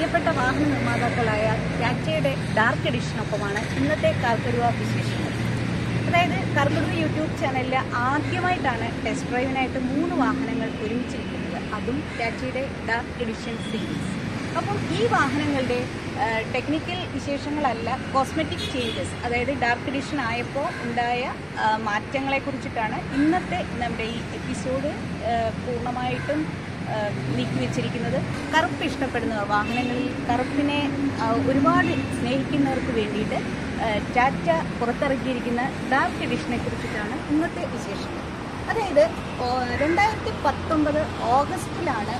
പ്രിയപ്പെട്ട വാഹന നിർമ്മാതാക്കളായ ടാറ്റയുടെ ഡാർക്ക് എഡിഷനൊപ്പമാണ് ഇന്നത്തെ കാർക്കരുവ വിശേഷങ്ങൾ അതായത് കർക്കരുവ യൂട്യൂബ് ചാനലിൽ ആദ്യമായിട്ടാണ് ടെസ്റ്റ് ഡ്രൈവിനായിട്ട് മൂന്ന് വാഹനങ്ങൾ ഒരുമിച്ചിരിക്കുന്നത് അതും ടാറ്റയുടെ ഡാർക്ക് എഡിഷൻ സീരീസ് അപ്പം ഈ വാഹനങ്ങളുടെ ടെക്നിക്കൽ വിശേഷങ്ങളല്ല കോസ്മെറ്റിക് ചേഞ്ചസ് അതായത് ഡാർക്ക് എഡിഷൻ ആയപ്പോൾ ഉണ്ടായ ആ, മാറ്റങ്ങളെക്കുറിച്ചിട്ടാണ് ഇന്നത്തെ നമ്മുടെ ഈ എപ്പിസോഡ് പൂർണ്ണമായിട്ടും ആ, നീക്കി വെച്ചിരിക്കുന്നത് കറുപ്പ് ഇഷ്ടപ്പെടുന്നവർ വാഹനങ്ങളിൽ കറുപ്പിനെ ആ, ഒരുപാട് സ്നേഹിക്കുന്നവർക്ക് വേണ്ടിയിട്ട് ആ, ടാറ്റ പുറത്തിറക്കിയിരിക്കുന്ന ഡാർക്ക് എഡിഷനെ കുറിച്ചിട്ടാണ് ഇന്നത്തെ വിശേഷം അതായത് ഓ, രണ്ടായിരത്തി പത്തൊമ്പത് ഓഗസ്റ്റിലാണ്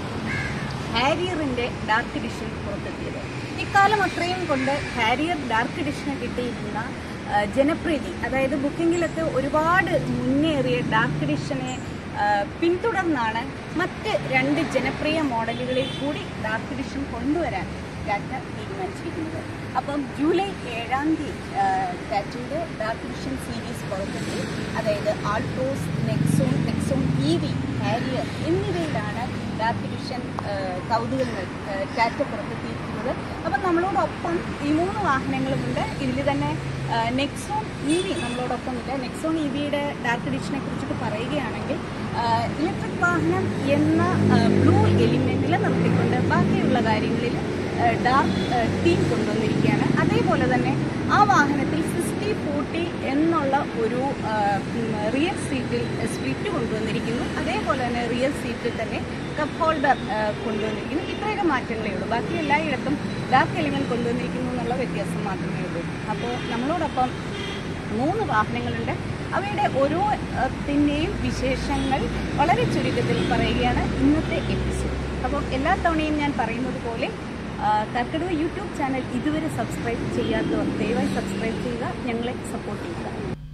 ഹാരിയറിന്റെ ഡാർക്ക് എഡിഷൻ പുറത്തെത്തിയത് ഇക്കാലം അത്രയും കൊണ്ട് ഹാരിയർ ഡാർക്ക് എഡിഷന് കിട്ടിയിരുന്ന ആ, ജനപ്രീതി അതായത് ബുക്കിങ്ങിലൊക്കെ ഒരുപാട് മുന്നേറിയ ഡാർക്ക് എഡിഷനെ ആ, പിന്തുടർന്നാണ് മറ്റ് രണ്ട് ജനപ്രിയ മോഡലുകളിൽ കൂടി ഡാർക്ക് എഡിഷൻ കൊണ്ടുവരാൻ ടാറ്റ തീരുമാനിച്ചിരിക്കുന്നത് അപ്പം ജൂലൈ ഏഴാം തീയതി ആ, ടാറ്റയുടെ ഡാർക്ക് എഡിഷൻ സീരീസ് പുറത്തെത്തി അതായത് Altroz Nexon Nexon E V Harrier എന്നിവയിലാണ് ഡാർക്ക് എഡിഷൻ ആ, കൗതുകങ്ങൾ ആ, ടാറ്റ പുറത്തെത്തിയിരിക്കുന്നത് അപ്പം നമ്മളോടൊപ്പം ഈ മൂന്ന് വാഹനങ്ങളുമുണ്ട് ഇതിൽ തന്നെ ആ, നെക്സോൺ ഇ വി നമ്മളോടൊപ്പം ഇല്ല നെക്സോൺ ഇ വിയുടെ ഡാർക്ക് എഡിഷനെ കുറിച്ചിട്ട് പറയുകയാണെങ്കിൽ ആ, ഇലക്ട്രിക് വാഹനം എന്ന ആ, ബ്ലൂ എലിമെന്റ് നിലനിർത്തിക്കൊണ്ട് ബാക്കിയുള്ള കാര്യങ്ങളിൽ ആ, ഡാർക്ക് ആ, തീം കൊണ്ടുവന്നിരിക്കുകയാണ് അതേപോലെ തന്നെ ആ വാഹനത്തിൽ സിക്സ്റ്റി ഫോർട്ടി എന്നുള്ള ഒരു ആ, ഉം, റിയർ സീറ്റിൽ സ്പ്ലിറ്റ് കൊണ്ടുവന്നിരിക്കുന്നു അതേപോലെ തന്നെ റിയർ സീറ്റിൽ തന്നെ കപ്പ് ഹോൾഡർ ആ, കൊണ്ടുവന്നിരിക്കുന്നു ഇത്രയൊക്കെ മാറ്റങ്ങളേ ഉള്ളൂ ബാക്കി എല്ലായിടത്തും ഡാർക്ക് എലിമെന്റ് കൊണ്ടുവന്നിരിക്കുന്നു എന്നുള്ള വ്യത്യാസം മാത്രമേ ഉള്ളൂ അപ്പോൾ നമ്മളോടൊപ്പം മൂന്ന് വാഹനങ്ങളുണ്ട് അവയുടെ ഓരോത്തിൻ്റെയും വിശേഷങ്ങൾ വളരെ ചുരുക്കത്തിൽ പറയുകയാണ് ഇന്നത്തെ എപ്പിസോഡ് അപ്പോൾ എല്ലാ തവണയും ഞാൻ പറയുന്നത് പോലെ ആ, കർക്കിടക യൂട്യൂബ് ചാനൽ ഇതുവരെ സബ്സ്ക്രൈബ് ചെയ്യാത്തവർ ദയവായി സബ്സ്ക്രൈബ് ചെയ്യുക ഞങ്ങളെ സപ്പോർട്ട് ചെയ്യുക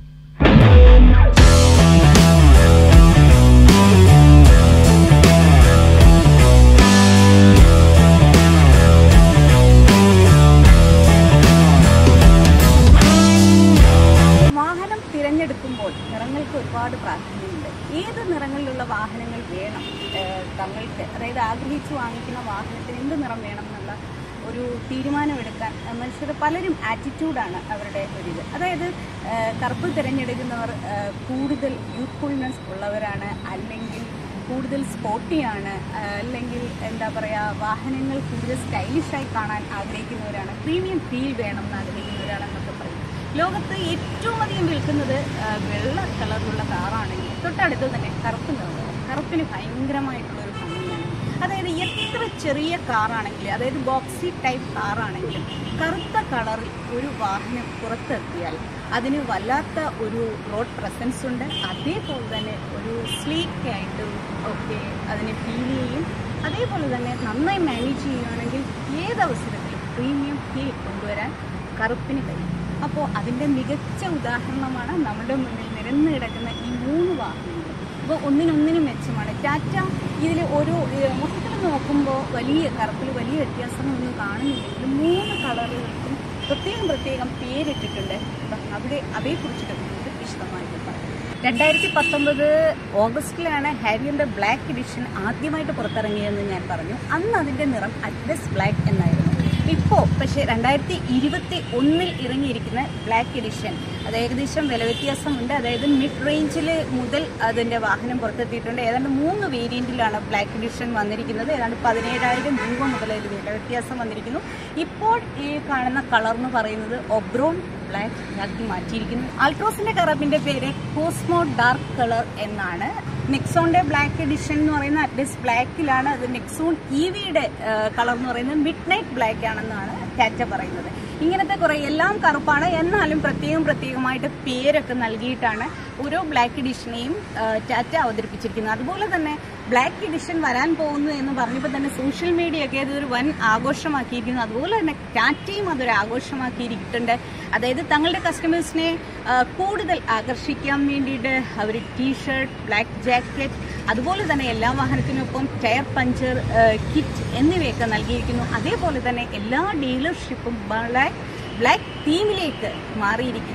വാഹനം തിരഞ്ഞെടുക്കുമ്പോൾ നിറങ്ങൾക്ക് ഒരുപാട് പ്രാധാന്യമുണ്ട് ഏത് നിറങ്ങളിലുള്ള വാഹനങ്ങൾ വേണം ഏഹ് തങ്ങൾക്ക് അതായത് ആഗ്രഹിച്ചു വാങ്ങിക്കുന്ന വാഹനത്തിന് എന്ത് നിറം വേണം എന്നുള്ള ഒരു തീരുമാനമെടുക്കാൻ ഏഹ് മനുഷ്യർ പലരും ആറ്റിറ്റ്യൂഡാണ് അവരുടെ ഒരിത് അതായത് ഏഹ് കറുപ്പ് തിരഞ്ഞെടുക്കുന്നവർ ഏഹ് കൂടുതൽ യൂത്ത്ഫുൾനെസ് ഉള്ളവരാണ് അല്ലെങ്കിൽ കൂടുതൽ സ്പോർട്ടിയാണ് അല്ലെങ്കിൽ എന്താ പറയുക വാഹനങ്ങൾ കൂടുതൽ സ്റ്റൈലിഷായി കാണാൻ ആഗ്രഹിക്കുന്നവരാണ് പ്രീമിയം ഫീൽ വേണം എന്ന് ആഗ്രഹിക്കുന്നവരാണെന്നൊക്കെ പറയും ലോകത്ത് ഏറ്റവും അധികം വിൽക്കുന്നത് ആ, വെള്ള കളറിലുള്ള കാറാണെങ്കിൽ തൊട്ടടുത്ത് തന്നെ കറുപ്പ് നിറം കറുപ്പിന് ഭയങ്കരമായിട്ടുള്ളൊരു ഭംഗിയാണ് അതായത് എത്ര ചെറിയ കാറാണെങ്കിലും അതായത് ബോക്സി ടൈപ്പ് കാറാണെങ്കിലും കറുത്ത കളറിൽ ഒരു വാഹനം പുറത്തെത്തിയാൽ അതിന് വല്ലാത്ത ഒരു റോഡ് പ്രസൻസ് ഉണ്ട് അതേപോലെ തന്നെ ഒരു സ്ലീക്ക് ആയിട്ടും ഒക്കെ അതിനെ ഫീൽ ചെയ്യും അതേപോലെ തന്നെ നന്നായി മാനേജ് ചെയ്യുകയാണെങ്കിൽ ഏതവസരത്തിലും പ്രീമിയം ഫീൽ കൊണ്ടുവരാൻ കറുപ്പിന് കഴിയും അപ്പോൾ അതിൻ്റെ മികച്ച ഉദാഹരണമാണ് നമ്മുടെ മുന്നിൽ നിരന്ന് കിടക്കുന്ന ഈ മൂന്ന് വാഹനങ്ങൾ അപ്പോൾ ഒന്നിനൊന്നിനും മെച്ചമാണ് ടാറ്റ ഇതിൽ ഓരോ ഏഹ്, മൊത്തത്തിൽ നോക്കുമ്പോൾ വലിയ കറുപ്പിൽ വലിയ വ്യത്യാസങ്ങളൊന്നും കാണുന്നില്ലെങ്കിലും മൂന്ന് കളറുകൾക്കും പ്രത്യേകം പ്രത്യേകം പേരിട്ടിട്ടുണ്ട് അപ്പം അവിടെ അവയെക്കുറിച്ചിട്ട് നമുക്ക് വിശദമായിട്ട് പറയാം രണ്ടായിരത്തി പത്തൊമ്പത് ഓഗസ്റ്റിലാണ് ഹാരിയറിന്റെ ബ്ലാക്ക് എഡിഷൻ ആദ്യമായിട്ട് പുറത്തിറങ്ങിയതെന്ന് ഞാൻ പറഞ്ഞു അന്ന് അതിന്റെ നിറം അറ്റ്ലസ് ബ്ലാക്ക് എന്നായിരുന്നു ഇപ്പോൾ പക്ഷേ രണ്ടായിരത്തി ഇരുപത്തി ഒന്നിൽ ഇറങ്ങിയിരിക്കുന്ന ബ്ലാക്ക് എഡിഷൻ അത് ഏകദേശം വില വ്യത്യാസമുണ്ട് അതായത് മിഡ് റേഞ്ചിൽ മുതൽ അതിൻ്റെ വാഹനം പുറത്തെത്തിയിട്ടുണ്ട് ഏതാണ്ട് മൂന്ന് വേരിയന്റിലാണ് ബ്ലാക്ക് എഡിഷൻ വന്നിരിക്കുന്നത് ഏതാണ്ട് പതിനേഴായിരം രൂപ മുതൽ ഒരു വില വ്യത്യാസം വന്നിരിക്കുന്നു ഇപ്പോൾ ഈ കാണുന്ന കളർ എന്ന് പറയുന്നത് ഒബ്രോൺ ബ്ലാക്ക് ആക്കി മാറ്റിയിരിക്കുന്നു അൾട്രോസിന്റെ കറബിന്റെ പേര് കോസ്മോ ഡാർക്ക് കളർ എന്നാണ് നെക്സോണിന്റെ ബ്ലാക്ക് എഡിഷൻ എന്ന് പറയുന്ന അറ്റ്ലീസ്റ്റ് ബ്ലാക്കിലാണ് അത് നെക്സോൺ ഇ വിയുടെ കളർ എന്ന് പറയുന്നത് മിഡ് നൈറ്റ് ബ്ലാക്ക് ആണെന്നാണ് ടാറ്റ പറയുന്നത് ഇങ്ങനത്തെ കുറെ എല്ലാം കറുപ്പാണ് എന്നാലും പ്രത്യേകം പ്രത്യേകമായിട്ട് പേരൊക്കെ നൽകിയിട്ടാണ് ഓരോ ബ്ലാക്ക് എഡിഷനെയും ആ, ടാറ്റ അവതരിപ്പിച്ചിരിക്കുന്നത് അതുപോലെ തന്നെ ബ്ലാക്ക് എഡിഷൻ വരാൻ പോകുന്നു എന്ന് പറഞ്ഞപ്പോൾ തന്നെ സോഷ്യൽ മീഡിയ ഒക്കെ അതൊരു വൻ ആഘോഷമാക്കിയിരിക്കുന്നു അതുപോലെ തന്നെ ടാറ്റയും അതൊരു ആഘോഷമാക്കിയിരിക്കുന്നുണ്ട് അതായത് തങ്ങളുടെ കസ്റ്റമേഴ്സിനെ ആ, കൂടുതൽ ആകർഷിക്കാൻ വേണ്ടിയിട്ട് അവർ ടീഷർട്ട് ബ്ലാക്ക് ജാക്കറ്റ് അതുപോലെ തന്നെ എല്ലാ വാഹനത്തിനൊപ്പം ടയർ പഞ്ചർ കിറ്റ് എന്നിവയൊക്കെ നൽകിയിരിക്കുന്നു അതേപോലെ തന്നെ എല്ലാ ഡീലർഷിപ്പും ബ്ലാക്ക് ബ്ലാക്ക് തീമിലേക്ക് മാറിയിരിക്കുന്നു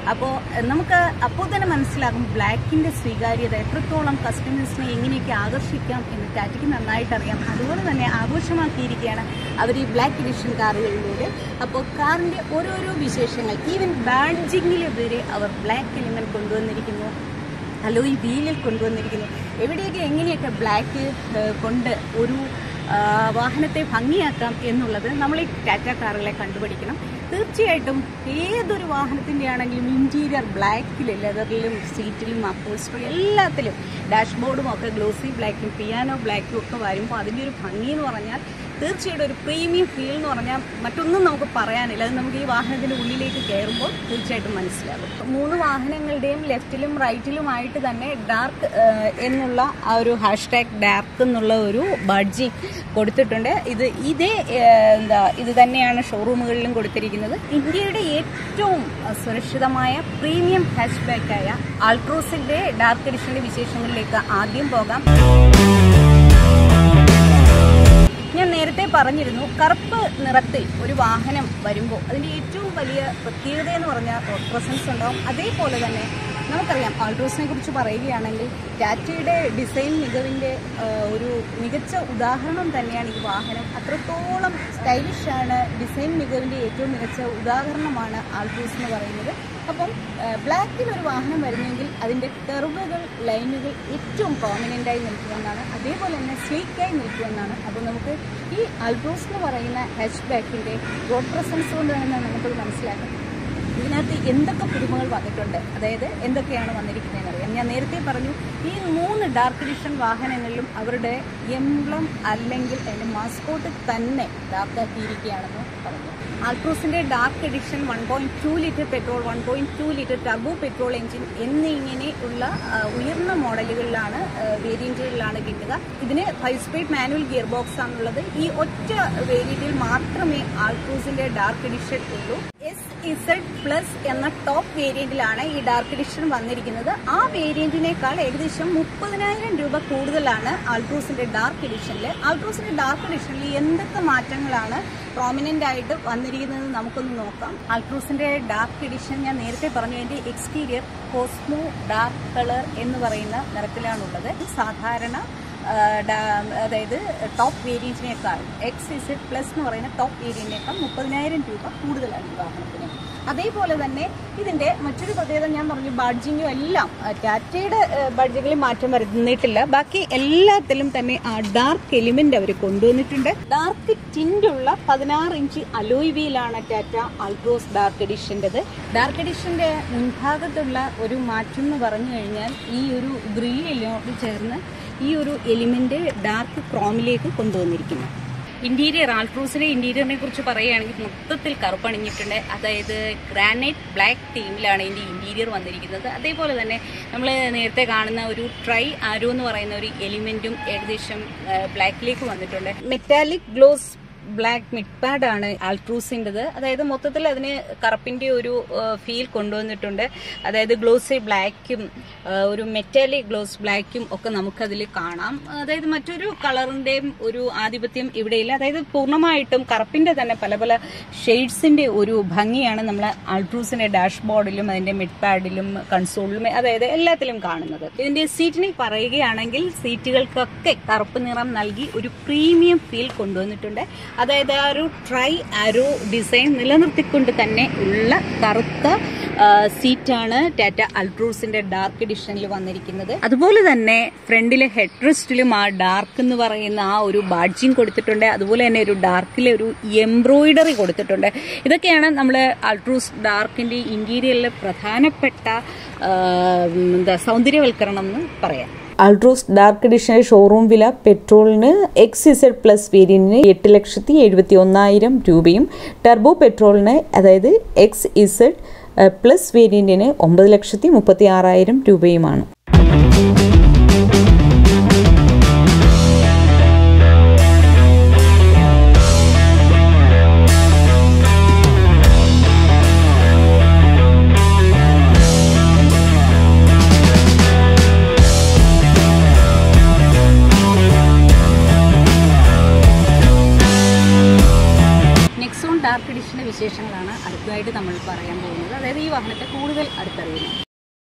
അപ്പോൾ നമുക്ക് അപ്പോൾ തന്നെ മനസ്സിലാകും ബ്ലാക്കിന്റെ സ്വീകാര്യത എത്രത്തോളം കസ്റ്റമേഴ്സിനെ എങ്ങനെയൊക്കെ ആകർഷിക്കാം എന്ന് ടാറ്റയ്ക്ക് നന്നായിട്ട് അറിയാം അതുപോലെ തന്നെ ആഘോഷമാക്കിയിരിക്കുകയാണ് അവർ ഈ ബ്ലാക്ക് എഡിഷൻ കാറുകളിലൂടെ അപ്പോൾ കാറിന്റെ ഓരോരോ വിശേഷങ്ങൾ ഈവൻ ബാഡ്ജിങ്ങിൽ വരെ അവർ ബ്ലാക്ക് എലിമെന്റ് കൊണ്ടുവന്നിരിക്കുന്നു അലോയ് വീലിൽ കൊണ്ടുവന്നിരിക്കുന്നു എവിടെയൊക്കെ എങ്ങനെയൊക്കെ ബ്ലാക്ക് കൊണ്ട് ഒരു ആ, വാഹനത്തെ ഭംഗിയാക്കാം എന്നുള്ളത് നമ്മൾ ഈ ടാറ്റ കാറുകളെ കണ്ടുപിടിക്കണം തീർച്ചയായിട്ടും ഏതൊരു വാഹനത്തിൻ്റെ ആണെങ്കിലും ഇൻറ്റീരിയർ ബ്ലാക്കിൽ ലെതറിലും സീറ്റിലും അപ്പോൾസ്റ്ററും എല്ലാത്തിലും ഡാഷ്ബോർഡും ഒക്കെ ഗ്ലോസി ബ്ലാക്കും പിയാനോ ബ്ലാക്കും ഒക്കെ വരുമ്പോൾ അതിൻ്റെ ഒരു ഭംഗി എന്ന് പറഞ്ഞാൽ തീർച്ചയായിട്ടും ഒരു പ്രീമിയം ഫീൽ എന്ന് പറഞ്ഞാൽ മറ്റൊന്നും നമുക്ക് പറയാനില്ല അത് നമുക്ക് ഈ വാഹനത്തിൻ്റെ ഉള്ളിലേക്ക് കയറുമ്പോൾ തീർച്ചയായിട്ടും മനസ്സിലാകും മൂന്ന് വാഹനങ്ങളുടെയും ലെഫ്റ്റിലും റൈറ്റിലുമായിട്ട് തന്നെ ഡാർക്ക് എന്നുള്ള ആ ഒരു ഹാഷ്ടാഗ് ഡാർക്ക് എന്നുള്ള ഒരു ബഡ്ജി കൊടുത്തിട്ടുണ്ട് ഇത് ഇതേ ഏഹ്, എന്താ ഇത് തന്നെയാണ് ഷോറൂമുകളിലും കൊടുത്തിരിക്കുന്നത് ഇന്ത്യയുടെ ഏറ്റവും അഹ്, സുരക്ഷിതമായ പ്രീമിയം ഹാഷ് ബാക്കായ ആൾട്രോസിന്റെ ഡാർക്ക് എഡിഷന്റെ വിശേഷങ്ങളിലേക്ക് ആദ്യം പോകാം ഞാൻ നേരത്തെ പറഞ്ഞിരുന്നു കറുപ്പ് നിറത്തിൽ ഒരു വാഹനം വരുമ്പോൾ അതിൻ്റെ ഏറ്റവും വലിയ പ്രത്യേകത എന്ന് പറഞ്ഞാൽ റോഡ് പ്രസൻസ് ഉണ്ടാവും അതേപോലെ തന്നെ നമുക്കറിയാം ആൾട്രോസിനെ കുറിച്ച് പറയുകയാണെങ്കിൽ ടാറ്റയുടെ ഡിസൈൻ മികവിൻ്റെ ആ, ഒരു മികച്ച ഉദാഹരണം തന്നെയാണ് ഈ വാഹനം അത്രത്തോളം സ്റ്റൈലിഷ് ആണ് ഡിസൈൻ മികവിൻ്റെ ഏറ്റവും മികച്ച ഉദാഹരണമാണ് ആൾട്രോസ് എന്ന് പറയുന്നത് അപ്പം ബ്ലാക്കിൽ ഒരു വാഹനം വരുന്നെങ്കിൽ അതിൻ്റെ കർവുകൾ ലൈനുകൾ ഏറ്റവും prominent ആയി നിൽക്കുമെന്നാണ് അതേപോലെ തന്നെ സ്ലീക്കായി നിൽക്കുമെന്നാണ് അപ്പോൾ നമുക്ക് ഈ അൾട്രോസ് എന്ന് പറയുന്ന ഹാച്ച് ബാക്കിൻ്റെ റോഡ് പ്രസൻസ് കൊണ്ട് തന്നെ നമുക്കത് മനസ്സിലാക്കാം ഇതിനകത്ത് എന്തൊക്കെ പുതുമകൾ വന്നിട്ടുണ്ട് അതായത് എന്തൊക്കെയാണ് വന്നിരിക്കുന്നതെന്ന് അറിയാം ഞാൻ നേരത്തെ പറഞ്ഞു ഈ മൂന്ന് ഡാർക്ക് എഡിഷൻ വാഹനങ്ങളിലും അവരുടെ എംബ്ലം അല്ലെങ്കിൽ അതിൻ്റെ മാസ്കോട്ട് തന്നെ ഡാർക്കാക്കിയിരിക്കുകയാണെന്ന് പറഞ്ഞു ആൾട്രോസിന്റെ dark edition one point two litre petrol one point two litre turbo petrol engine എന്നിങ്ങനെ ഉള്ള ആ, ഉയർന്ന മോഡലുകളിലാണ് വേരിയന്റുകളിലാണ് കിട്ടുക ഇതിന് five speed manual gear box ആണുള്ളത് ഈ ഒറ്റ വേരിയന്റിൽ മാത്രമേ ആൾട്രോസിന്റെ ഡാർക്ക് എഡിഷൻ ഉള്ളൂ എസ് ഇസഡ് പ്ലസ് എന്ന ടോപ്പ് വേരിയന്റിലാണ് ഈ ഡാർക്ക് എഡിഷൻ വന്നിരിക്കുന്നത് ആ വേരിയന്റിനേക്കാൾ ഏകദേശം മുപ്പതിനായിരം രൂപ കൂടുതലാണ് ആൾട്രോസിന്റെ ഡാർക്ക് എഡിഷനിൽ ആൾട്രോസിന്റെ ഡാർക്ക് എഡിഷനിൽ എന്തൊക്കെ മാറ്റങ്ങളാണ് പ്രോമിനന്റ് ആയിട്ട് വന്നിരിക്കുന്നത് നമുക്കൊന്ന് നോക്കാം ആൾട്രോസിന്റെ ഡാർക്ക് എഡിഷൻ ഞാൻ നേരത്തെ പറഞ്ഞു അതിന്റെ എക്സ്റ്റീരിയർ കോസ്മോ ഡാർക്ക് കളർ എന്ന് പറയുന്ന നിറത്തിലാണുള്ളത് സാധാരണ ആ, ഡാ- അതായത് ടോപ്പ് വേരിയന്റിനേക്കാൾ എക്സ് ഇസഡ് പ്ലസ് എന്ന് പറയുന്ന ടോപ്പ് വേരിയന്റിനേക്കാൾ മുപ്പതിനായിരം രൂപ കൂടുതലാണ് ഈ വാഹനത്തിന് അതേപോലെ തന്നെ ഇതിന്റെ മറ്റൊരു പ്രത്യേകത ഞാൻ പറഞ്ഞു ബഡ്ജിങ്ങും എല്ലാം ആ, ടാറ്റയുടെ ബഡ്ജുകളിൽ മാറ്റം വരുന്നിട്ടില്ല ബാക്കി എല്ലാത്തിലും തന്നെ ആ ഡാർക്ക് എലിമെന്റ് അവർ കൊണ്ടുവന്നിട്ടുണ്ട് ഡാർക്ക് ടിൻഡുള്ള പതിനാറ് ഇഞ്ച് അലോയ് വീലാണ് ടാറ്റ അൾട്രോസ് ഡാർക്ക് എഡിഷൻ്റെത് ഡാർക്ക് എഡിഷന്റെ മുൻഭാഗത്തുള്ള ഒരു മാറ്റം എന്ന് പറഞ്ഞു കഴിഞ്ഞാൽ ഈ ഒരു ഗ്രില്ലിനോട് ചേർന്ന് ഈ ഒരു എലിമെന്റ് ഡാർക്ക് ക്രോമിലേക്ക് കൊണ്ടുവന്നിരിക്കുന്നു ഇന്റീരിയർ ആൾട്രൂസിന്റെ ഇന്റീരിയറിനെ കുറിച്ച് പറയുകയാണെങ്കിൽ മൊത്തത്തിൽ കറുപ്പണിഞ്ഞിട്ടുണ്ട് അതായത് ഗ്രാനൈറ്റ് ബ്ലാക്ക് തീമിലാണ് ഇതിന്റെ ഇന്റീരിയർ വന്നിരിക്കുന്നത് അതേപോലെ തന്നെ നമ്മൾ നേരത്തെ കാണുന്ന ഒരു ട്രൈ ആരോ എന്ന് പറയുന്ന ഒരു എലിമെന്റും ഏകദേശം ബ്ലാക്കിലേക്ക് വന്നിട്ടുണ്ട് metallic gloss black mid pad ആണ് ആൾട്രൂസിൻ്റെത് അതായത് മൊത്തത്തിൽ അതിന് കറുപ്പിന്റെ ഒരു ഫീൽ കൊണ്ടുവന്നിട്ടുണ്ട് അതായത് ഗ്ലോസി ബ്ലാക്കും ഒരു മെറ്റാലിക് ഗ്ലോസ് ബ്ലാക്കും ഒക്കെ നമുക്കതിൽ കാണാം അതായത് മറ്റൊരു കളറിന്റെയും ഒരു ആധിപത്യം ഇവിടെയില്ല അതായത് പൂർണ്ണമായിട്ടും കറുപ്പിന്റെ തന്നെ പല പല ഷെയ്ഡ്സിന്റെ ഒരു ഭംഗിയാണ് നമ്മൾ ആൾട്രൂസിന്റെ ഡാഷ്ബോർഡിലും അതിന്റെ മിഡ് പാഡിലും കൺസോളിലും അതായത് എല്ലാത്തിലും കാണുന്നത് ഇതിന്റെ സീറ്റിനെ പറയുകയാണെങ്കിൽ സീറ്റുകൾക്കൊക്കെ കറുപ്പ് നിറം നൽകി ഒരു പ്രീമിയം ഫീൽ കൊണ്ടുവന്നിട്ടുണ്ട് അതായത് ആ ഒരു ട്രൈ ആരോ ഡിസൈൻ നിലനിർത്തിക്കൊണ്ട് തന്നെ ഉള്ള കറുത്ത ആ, സീറ്റാണ് ടാറ്റ അൾട്രൂസിന്റെ ഡാർക്ക് എഡിഷനിൽ വന്നിരിക്കുന്നത് അതുപോലെ തന്നെ ഫ്രണ്ടിലെ ഹെഡ് റെസ്റ്റിലും ആ ഡാർക്ക് എന്ന് പറയുന്ന ആ ഒരു ബാഡ്ജിങ് കൊടുത്തിട്ടുണ്ട് അതുപോലെ തന്നെ ഒരു ഡാർക്കിലെ ഒരു എംബ്രോയിഡറി കൊടുത്തിട്ടുണ്ട് ഇതൊക്കെയാണ് നമ്മൾ അൾട്രൂസ് ഡാർക്കിന്റെ ഇന്റീരിയറിലെ പ്രധാനപ്പെട്ട ആ, എന്താ സൗന്ദര്യവൽക്കരണം എന്ന് പറയാം അൾട്രോസ് ഡാർക്ക് എഡിഷന്റെ ഷോറൂം വില പെട്രോളിന് എക്സ് ഇസഡ് പ്ലസ് വേരിയന്റിന് എട്ട് ലക്ഷത്തി എഴുപത്തി ഒന്നായിരം രൂപയും ടർബോ പെട്രോളിന് അതായത് എക്സ് ഇസഡ് പ്ലസ് വേരിയന്റിന് ഒമ്പത് ലക്ഷത്തി മുപ്പത്തി ആറായിരം രൂപയുമാണ് നെക്സോൺ ഡാർക്ക് എഡിഷൻ്റെ വിശേഷങ്ങളാണ് അടുത്തതായിട്ട് നമ്മൾ പറയാൻ പോകുന്നത് അതായത് ഈ വാഹനത്തെ കൂടുതൽ അടുത്തറിയുന്നത്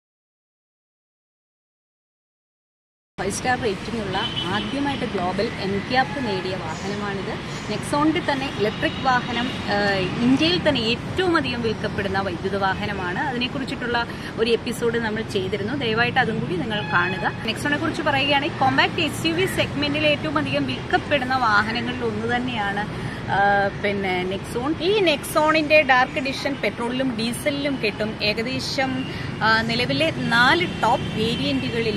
ഫൈവ് സ്റ്റാർ റേറ്റിംഗ് ഉള്ള ആദ്യമായിട്ട് ഗ്ലോബൽ എൻക്യാപ്പ് നേടിയ വാഹനമാണിത് നെക്സോണിൻ്റെ തന്നെ ഇലക്ട്രിക് വാഹനം ആ, ഇന്ത്യയിൽ തന്നെ ഏറ്റവും അധികം വിൽക്കപ്പെടുന്ന വൈദ്യുത വാഹനമാണ് അതിനെക്കുറിച്ചിട്ടുള്ള ഒരു എപ്പിസോഡ് നമ്മൾ ചെയ്തിരുന്നു ദയവായിട്ട് അതും കൂടി നിങ്ങൾ കാണുക നെക്സോണെ കുറിച്ച് പറയുകയാണെങ്കിൽ കോമ്പാക്ട് എസ് യു വി സെഗ്മെന്റിൽ ഏറ്റവും അധികം വിൽക്കപ്പെടുന്ന വാഹനങ്ങളിൽ ഒന്ന് തന്നെയാണ് ആ, പിന്നെ നെക്സോൺ ഈ നെക്സോണിന്റെ ഡാർക്ക് എഡിഷൻ പെട്രോളിലും ഡീസലിലും കിട്ടും ഏകദേശം ആ, നിലവിലെ നാല് ടോപ്പ് വേരിയന്റുകളിൽ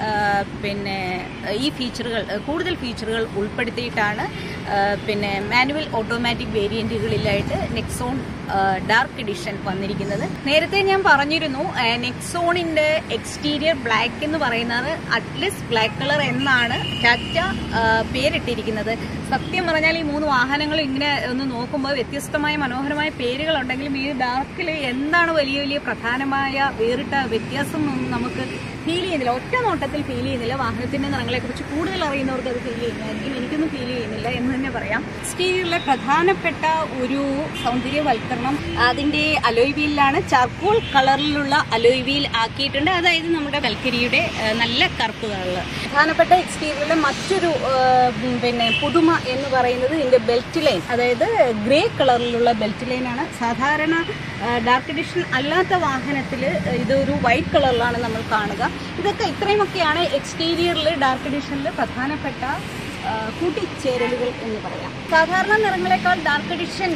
പിന്നെ ഈ ഫീച്ചറുകൾ കൂടുതൽ ഫീച്ചറുകൾ ഉൾപ്പെടുത്തിയിട്ടാണ് ആ, പിന്നെ മാനുവൽ ഓട്ടോമാറ്റിക് വേരിയന്റുകളിലായിട്ട് നെക്സോൺ ഡാർക്ക് എഡിഷൻ വന്നിരിക്കുന്നത് നേരത്തെ ഞാൻ പറഞ്ഞിരുന്നു ആ, നെക്സോണിന്റെ എക്സ്റ്റീരിയർ ബ്ലാക്ക് എന്ന് പറയുന്നത് അറ്റ്ലസ് ബ്ലാക്ക് കളർ എന്നാണ് ടാറ്റ ആ, പേരിട്ടിരിക്കുന്നത് സത്യം പറഞ്ഞാൽ ഈ മൂന്ന് വാഹനങ്ങൾ ഇങ്ങനെ ഒന്ന് നോക്കുമ്പോൾ വ്യത്യസ്തമായ മനോഹരമായ പേരുകളുണ്ടെങ്കിലും ഈ ഡാർക്കിൽ എന്താണ് വലിയ വലിയ പ്രധാനമായ വേറിട്ട വ്യത്യാസം ഒന്നും നമുക്ക് ഫീൽ ചെയ്യുന്നില്ല ഒറ്റ നോട്ടത്തിൽ ഫീൽ ചെയ്യുന്നില്ല വാഹനത്തിന്റെ നിറങ്ങളെ കുറിച്ച് കൂടുതൽ അറിയുന്നവർക്ക് അത് ഫീൽ ചെയ്യുന്നതായിരിക്കും എനിക്കൊന്നും ഫീൽ ചെയ്യുന്നില്ല എന്ന് തന്നെ പറയാം സ്റ്റീരിയറിലെ പ്രധാനപ്പെട്ട ഒരു സൗന്ദര്യവൽക്കരണം അതിന്റെ അലോയ് വീലിലാണ് ചാർക്കോൾ കളറിലുള്ള അലോയ് വീൽ ആക്കിയിട്ടുണ്ട് അതായത് നമ്മുടെ കൽക്കരിയുടെ ആ, നല്ല കറുപ്പ് കളറിൽ പ്രധാനപ്പെട്ട എക്സ്റ്റീരിയറിലെ മറ്റൊരു ആ, ഉം, പിന്നെ പുതുമ എന്ന് പറയുന്നത് ഇതിന്റെ ബെൽറ്റ് ലൈൻ അതായത് ഗ്രേ കളറിലുള്ള ബെൽറ്റ് ലൈനാണ് സാധാരണ ഡാർക്ക് എഡിഷൻ അല്ലാത്ത വാഹനത്തിൽ ഇതൊരു വൈറ്റ് കളറിലാണ് നമ്മൾ കാണുക ഇതൊക്കെ ഇത്രയുമൊക്കെയാണ് എക്സ്റ്റീരിയറിൽ ഡാർക്ക് എഡിഷനിൽ പ്രധാനപ്പെട്ട ആ, കൂട്ടിച്ചേരലുകൾ എന്ന് പറയാം സാധാരണ നിറങ്ങളെക്കാൾ ഡാർക്ക് എഡിഷൻ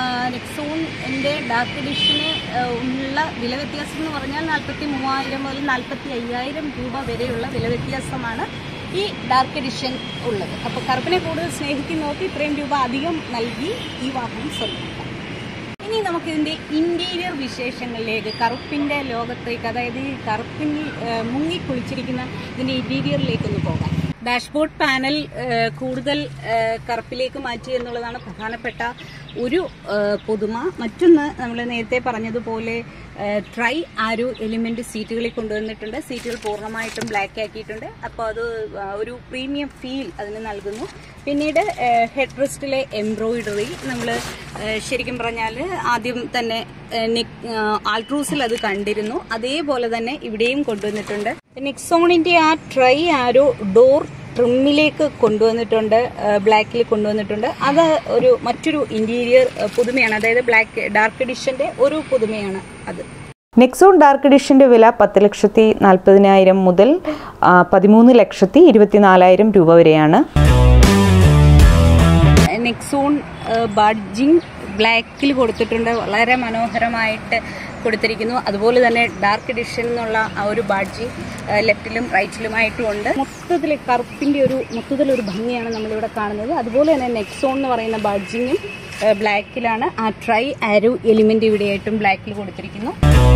നെക്സോണിന്റെ ഡാർക്ക് എഡിഷന് ഉള്ള വില വ്യത്യാസം എന്ന് പറഞ്ഞാൽ നാൽപ്പത്തി മൂവായിരം മുതൽ നാൽപ്പത്തി അയ്യായിരം രൂപ വരെയുള്ള വില വ്യത്യാസമാണ് ഈ ഡാർക്ക് എഡിഷൻ ഉള്ളത് അപ്പോൾ കറുപ്പിനെ കൂടുതൽ സ്നേഹിക്കുന്നവർക്ക് ഇത്രയും രൂപ അധികം നൽകി ഈ വാഹനം സ്വന്തമാക്കാം ഇനി നമുക്ക് ഇതിന്റെ ഇന്റീരിയർ വിശേഷങ്ങളിലേക്ക് കറുപ്പിന്റെ ലോകത്തേക്ക് അതായത് ഈ കറുപ്പിൽ ഏഹ്, മുങ്ങിക്കുളിച്ചിരിക്കുന്ന ഇതിന്റെ ഇന്റീരിയറിലേക്ക് ഒന്ന് പോകാം ഡാഷ്ബോർഡ് പാനൽ ഏഹ്, കൂടുതൽ ഏഹ്, കറുപ്പിലേക്ക് മാറ്റി എന്നുള്ളതാണ് പ്രധാനപ്പെട്ട ഒരു ഏഹ്, പുതുമ മറ്റൊന്ന് നമ്മൾ നേരത്തെ പറഞ്ഞതുപോലെ ഏഹ്, ട്രൈ ആരോ എലിമെന്റ് സീറ്റുകളിൽ കൊണ്ടുവന്നിട്ടുണ്ട് സീറ്റുകൾ പൂർണ്ണമായിട്ടും ബ്ലാക്ക് ആക്കിയിട്ടുണ്ട് അപ്പോൾ അത് ആ, ഒരു പ്രീമിയം ഫീൽ അതിന് നൽകുന്നു പിന്നീട് ഹെഡ് റെസ്റ്റിലെ എംബ്രോയിഡറി നമ്മൾ ശരിക്കും പറഞ്ഞാൽ ആദ്യം തന്നെ ആൾട്രൂസിൽ അത് കണ്ടിരുന്നു അതേപോലെ തന്നെ ഇവിടെയും കൊണ്ടുവന്നിട്ടുണ്ട് നെക്സോണിന്റെ ആ ട്രൈ ആരോ ഡോർ ട്രിമ്മിലേക്ക് കൊണ്ടുവന്നിട്ടുണ്ട് ബ്ലാക്കിൽ കൊണ്ടുവന്നിട്ടുണ്ട് അത് ഒരു മറ്റൊരു ഇന്റീരിയർ പുതുമയാണ് അതായത് ബ്ലാക്ക് ഡാർക്ക് എഡിഷന്റെ ഒരു പുതുമയാണ് അത് നെക്സോൺ ഡാർക്ക് എഡിഷൻ്റെ വില പത്ത് ലക്ഷത്തി നാൽപ്പതിനായിരം മുതൽ ആ, പതിമൂന്ന് ലക്ഷത്തി ഇരുപത്തിനാലായിരം രൂപ വരെയാണ് നെക്സോൺ ബഡ്ജിങ് ബ്ലാക്കിൽ കൊടുത്തിട്ടുണ്ട് വളരെ മനോഹരമായിട്ട് കൊടുത്തിരിക്കുന്നു അതുപോലെ തന്നെ ഡാർക്ക് എഡിഷൻ എന്നുള്ള ആ ഒരു ബാഡ്ജിങ് ലെഫ്റ്റിലും റൈറ്റിലുമായിട്ടും ഉണ്ട് മൊത്തത്തിൽ കറുപ്പിന്റെ ഒരു മൊത്തത്തിലൊരു ഭംഗിയാണ് നമ്മളിവിടെ കാണുന്നത് അതുപോലെ തന്നെ നെക്സോൺ എന്ന് പറയുന്ന ബാഡ്ജിങ്ങും ബ്ലാക്കിലാണ് ആ ട്രൈ ആരോ എലിമെന്റ് ഇവിടെയായിട്ടും ബ്ലാക്കിൽ കൊടുത്തിരിക്കുന്നു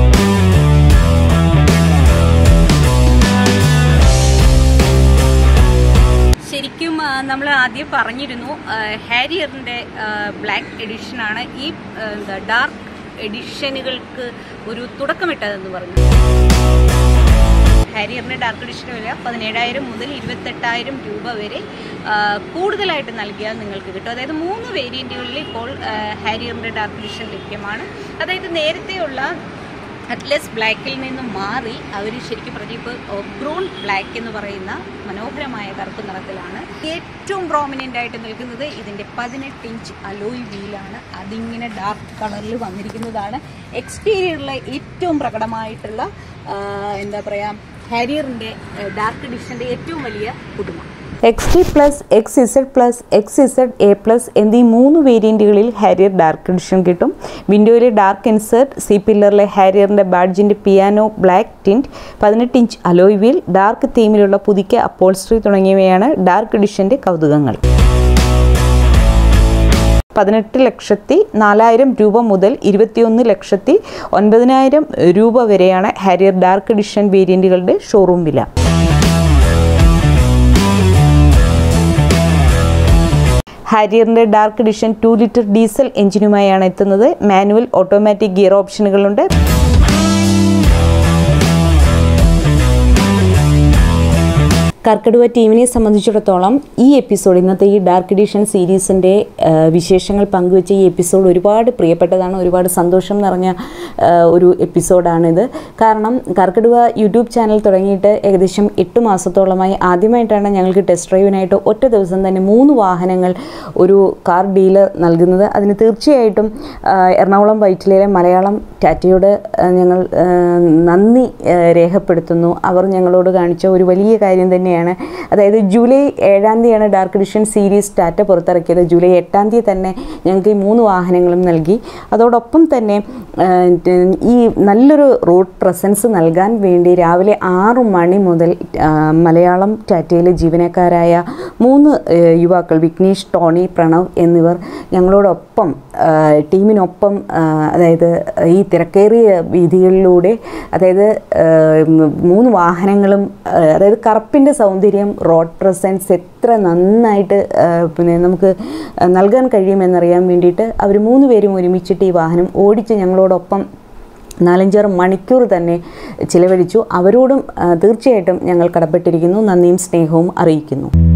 ശരിക്കും നമ്മൾ ആദ്യം പറഞ്ഞിരുന്നു ആ, ഹാരിയറിന്റെ ബ്ലാക്ക് എഡിഷനാണ് ഈ ആ, എന്താ ഡാർക്ക് എഡിഷനുകൾക്ക് ഒരു തുടക്കമിട്ടതെന്ന് പറഞ്ഞു ഹാരിയറിന്റെ ഡാർക്ക് എഡിഷൻ വില പതിനേഴായിരം മുതൽ ഇരുപത്തെട്ടായിരം രൂപ വരെ ആ, കൂടുതലായിട്ട് നൽകിയാൽ നിങ്ങൾക്ക് കിട്ടും അതായത് മൂന്ന് വേരിയന്റുകളിൽ ഇപ്പോൾ ആ, ഹാരിയറിന്റെ ഡാർക്ക് എഡിഷൻ ലഭ്യമാണ് അതായത് നേരത്തെയുള്ള അറ്റ്ലസ് ബ്ലാക്കിൽ നിന്ന് മാറി അവർ ശരിക്കും പ്രദീപ് ബ്രൗൺ ബ്ലാക്ക് എന്ന് പറയുന്ന മനോഹരമായ കറുപ്പ് നിറത്തിലാണ് ഏറ്റവും പ്രോമിനൻ്റ് ആയിട്ട് നിൽക്കുന്നത് ഇതിൻ്റെ പതിനെട്ട് ഇഞ്ച് അലോയ് വീലാണ് അതിങ്ങനെ ഡാർക്ക് കളറിൽ വന്നിരിക്കുന്നതാണ് എക്സ്റ്റീരിയറിലെ ഏറ്റവും പ്രകടമായിട്ടുള്ള ആ, എന്താ പറയുക ഹാരിയറിൻ്റെ ഡാർക്ക് എഡിഷൻ്റെ ഏറ്റവും വലിയ പുതുമ X T plus X Z plus X Z A plus എന്നീ മൂന്ന് വേരിയൻറ്റുകളിൽ ഹാരിയർ ഡാർക്ക് എഡിഷൻ കിട്ടും വിൻഡോയിലെ ഡാർക്ക് ഇൻസേർട്ട് സി പില്ലറിലെ ഹാരിയറിൻ്റെ ബാഡ്ജിൻ്റെ പിയാനോ ബ്ലാക്ക് ടിൻറ്റ് പതിനെട്ട് ഇഞ്ച് അലോയ് വീൽ ഡാർക്ക് തീമിലുള്ള പുതുക്കിയ അപ്പോൾസ്ട്രി തുടങ്ങിയവയാണ് ഡാർക്ക് എഡിഷൻ്റെ കൗതുകങ്ങൾ പതിനെട്ട് ലക്ഷത്തി നാലായിരം രൂപ മുതൽ ഇരുപത്തിയൊന്ന് ലക്ഷത്തി ഒൻപതിനായിരം രൂപ വരെയാണ് ഹാരിയർ ഡാർക്ക് എഡിഷൻ വേരിയൻറ്റുകളുടെ ഷോറൂം വില ഹാരിയറിൻ്റെ dark edition two litre diesel എഞ്ചിനുമായാണ് എത്തുന്നത് മാനുവൽ ഓട്ടോമാറ്റിക് ഗിയർ ഓപ്ഷനുകളുണ്ട് കർക്കിടക ടീമിനെ സംബന്ധിച്ചിടത്തോളം ഈ എപ്പിസോഡ് ഇന്നത്തെ ഈ ഡാർക്ക് എഡിഷൻ സീരീസിൻ്റെ വിശേഷങ്ങൾ പങ്കുവെച്ച ഈ എപ്പിസോഡ് ഒരുപാട് പ്രിയപ്പെട്ടതാണ് ഒരുപാട് സന്തോഷം നിറഞ്ഞ ആ, ഒരു എപ്പിസോഡാണിത് കാരണം കർക്കിടക യൂട്യൂബ് ചാനൽ തുടങ്ങിയിട്ട് ഏകദേശം എട്ട് മാസത്തോളമായി ആദ്യമായിട്ടാണ് ഞങ്ങൾക്ക് ടെസ്റ്റ് ഡ്രൈവിനായിട്ട് ഒറ്റ ദിവസം തന്നെ മൂന്ന് വാഹനങ്ങൾ ഒരു കാർ ഡീലർ നൽകുന്നത് അതിന് തീർച്ചയായിട്ടും ആ, എറണാകുളം വൈറ്റിലയിലെ മലയാളം ടാറ്റയോട് ആ, ഞങ്ങൾ ആ, നന്ദി ആ, രേഖപ്പെടുത്തുന്നു അവർ ഞങ്ങളോട് കാണിച്ച ഒരു വലിയ കാര്യം തന്നെയാണ് അതായത് ജൂലൈ ഏഴാം തീയതിയാണ് ഡാർക്ക് എഡിഷൻ സീരീസ് ടാറ്റ പുറത്തിറക്കിയത് ജൂലൈ എട്ടാം തീയതി തന്നെ ഞങ്ങൾക്ക് ഈ മൂന്ന് വാഹനങ്ങളും നൽകി അതോടൊപ്പം തന്നെ ആ, ഈ നല്ലൊരു റോഡ് പ്രസൻസ് നൽകാൻ വേണ്ടി രാവിലെ ആറു മണി മുതൽ ആ, മലയാളം ടാറ്റയിലെ ജീവനക്കാരായ മൂന്ന് ആ, യുവാക്കൾ വിഘ്നേഷ് ടോണി പ്രണവ് എന്നിവർ ഞങ്ങളോടൊപ്പം ആ, ടീമിനൊപ്പം ആ, അതായത് ഈ തിരക്കേറിയ വീതികളിലൂടെ അതായത് ആ, മൂന്ന് വാഹനങ്ങളും ആ, അതായത് കറുപ്പിൻ്റെ സൗന്ദര്യം റോഡ് പ്രസൻസ് എത്ര നന്നായിട്ട് ആ, പിന്നെ നമുക്ക് നൽകാൻ കഴിയുമെന്നറിയാൻ വേണ്ടിയിട്ട് അവർ മൂന്ന് പേരും ഒരുമിച്ചിട്ട് ഈ വാഹനം ഓടിച്ച് ഞങ്ങളോടൊപ്പം നാലഞ്ചാറ് മണിക്കൂർ തന്നെ ചിലവഴിച്ചു അവരോടും ആ, തീർച്ചയായിട്ടും ഞങ്ങൾ കടപ്പെട്ടിരിക്കുന്നു നന്ദിയും സ്നേഹവും അറിയിക്കുന്നു